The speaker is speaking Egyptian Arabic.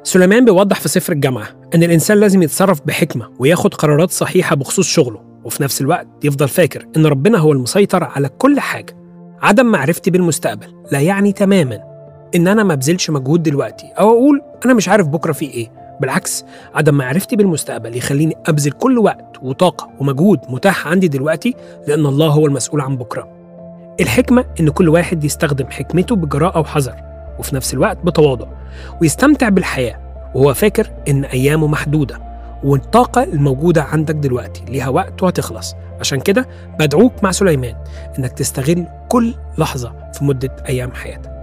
سليمان بيوضح في سفر الجامعة إن الإنسان لازم يتصرف بحكمة وياخد قرارات صحيحة بخصوص شغله وفي نفس الوقت يفضل فاكر إن ربنا هو المسيطر على كل حاجة عدم معرفتي بالمستقبل لا يعني تماما إن أنا ما بذلش مجهود دلوقتي أو أقول أنا مش عارف بكرة في إيه بالعكس عدم معرفتي بالمستقبل يخليني أبذل كل وقت وطاقة ومجهود متاح عندي دلوقتي لأن الله هو المسؤول عن بكرة الحكمة إن كل واحد يستخدم حكمته بجراءة وحذر وفي نفس الوقت بتواضع ويستمتع بالحياة وهو فاكر إن أيامه محدودة والطاقة الموجودة عندك دلوقتي ليها وقت وهتخلص عشان كده بدعوك مع سليمان إنك تستغل كل لحظة في مدة أيام حياتك